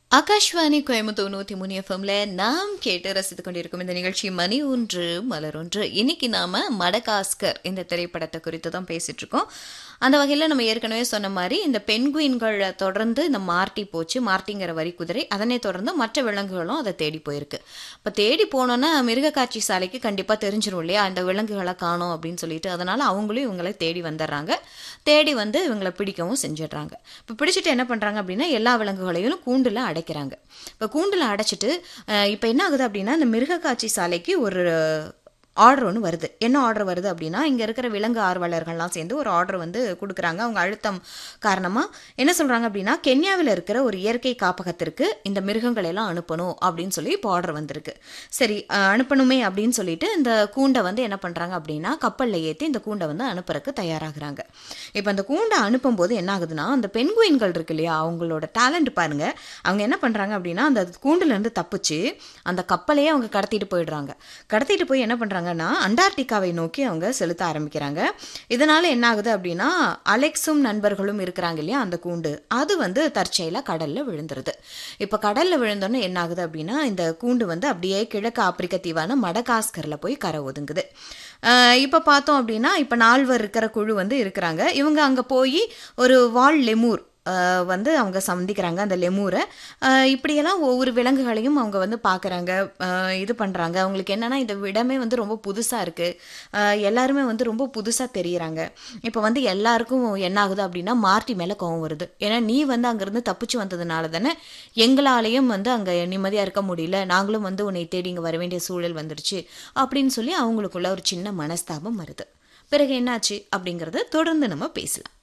ஆகாஷ்வாணி கோயம்புத்தூர் நூத்தி மூணு எஃப்எம்ல நாம் கேட்டு ரசித்துக் கொண்டிருக்கும் இந்த நிகழ்ச்சி மணி ஒன்று மலர் ஒன்று இன்னைக்கு நாம மடகாஸ்கர் இந்த திரைப்படத்தை குறித்து தான் பேசிட்டு இருக்கோம் அந்த வகையில் நம்ம ஏற்கனவே சொன்ன மாதிரி இந்த பெண்குயின்களை தொடர்ந்து இந்த மார்ட்டி போச்சு மார்ட்டிங்கிற வரி குதிரை அதனை தொடர்ந்து மற்ற விலங்குகளும் அதை தேடி போயிருக்கு இப்போ தேடி போனோன்னா மிருக காட்சி சாலைக்கு கண்டிப்பாக தெரிஞ்சிரும் இல்லையா இந்த விலங்குகளை காணோம் அப்படின்னு சொல்லிட்டு அதனால அவங்களும் இவங்களை தேடி வந்துடுறாங்க தேடி வந்து இவங்களை பிடிக்கவும் செஞ்சிடுறாங்க இப்போ பிடிச்சிட்டு என்ன பண்ணுறாங்க அப்படின்னா எல்லா விலங்குகளையும் கூண்டில் அடைக்கிறாங்க இப்போ கூண்டில் அடைச்சிட்டு இப்போ என்ன ஆகுது அப்படின்னா இந்த மிருக காட்சி சாலைக்கு ஒரு ஆர்டர் ஒன்று வருது என்ன ஆர்டர் வருது அப்படின்னா இங்கே இருக்கிற விலங்கு ஆர்வலர்கள்லாம் சேர்ந்து ஒரு ஆர்டர் வந்து கொடுக்குறாங்க அவங்க அழுத்தம் காரணமாக என்ன சொல்கிறாங்க அப்படின்னா கென்யாவில் இருக்கிற ஒரு இயற்கை காப்பகத்திற்கு இந்த மிருகங்களை எல்லாம் அனுப்பணும் அப்படின்னு சொல்லி இப்போ ஆர்டர் வந்திருக்கு சரி அஹ், அனுப்பணுமே அப்படின்னு சொல்லிட்டு இந்த கூண்டை வந்து என்ன பண்ணுறாங்க அப்படின்னா கப்பலில் ஏற்றி இந்த கூண்டை வந்து அனுப்புறதுக்கு தயாராகிறாங்க இப்போ அந்த கூண்டை அனுப்பும்போது என்ன ஆகுதுன்னா அந்த பெண்குயின்கள் இருக்கு இல்லையா அவங்களோட டேலண்ட் பாருங்க அவங்க என்ன பண்ணுறாங்க அப்படின்னா அந்த கூண்டுலேருந்து தப்பிச்சு அந்த கப்பலையே அவங்க கடத்திட்டு போயிடுறாங்க கடத்திட்டு போய் என்ன பண்ணுறாங்கன்னா அண்டார்டிகாவை நோக்கி அவங்க செலுத்த ஆரம்பிக்கிறாங்க இதனால என்ன ஆகுது அப்படின்னா அலெக்ஸும் நண்பர்களும் இருக்கிறாங்க இல்லையா அந்த கூண்டு அது வந்து தற்செயலாக கடலில் விழுந்துருது இப்போ கடலில் விழுந்தோன்னே என்ன ஆகுது அப்படின்னா இந்த கூண்டு வந்து அப்படியே கிழக்கு ஆப்பிரிக்க தீவான மடகாஸ்கரில் போய் கரை ஒதுங்குது இப்போ பார்த்தோம் அப்படின்னா இப்போ நால்வர் இருக்கிற குழு வந்து இருக்கிறாங்க இவங்க அங்கே போய் ஒரு வால் லெமூர் ஆஹ் வந்து அவங்க சந்திக்கிறாங்க அந்த லெமூரை ஆஹ் இப்படியெல்லாம் ஒவ்வொரு விலங்குகளையும் அவங்க வந்து பார்க்குறாங்க இது பண்ணுறாங்க அவங்களுக்கு என்னென்னா இந்த இடமே வந்து ரொம்ப புதுசாக இருக்குது எல்லாருமே வந்து ரொம்ப புதுசாக தெரியுறாங்க இப்போ வந்து எல்லாருக்கும் என்ன ஆகுது அப்படின்னா மார்ட்டி மேலே கோவம் வருது ஏன்னா நீ வந்து அங்கேருந்து தப்பிச்சு வந்ததுனால தானே எங்களாலேயும் வந்து அங்கே நிம்மதியாக இருக்க முடியல நாங்களும் வந்து உன்னை தேடி இங்கே வர வேண்டிய சூழல் வந்துடுச்சு அப்படின்னு சொல்லி அவங்களுக்குள்ள ஒரு சின்ன மனஸ்தாபம் வருது பிறகு என்னாச்சு அப்படிங்கிறத தொடர்ந்து நம்ம பேசலாம்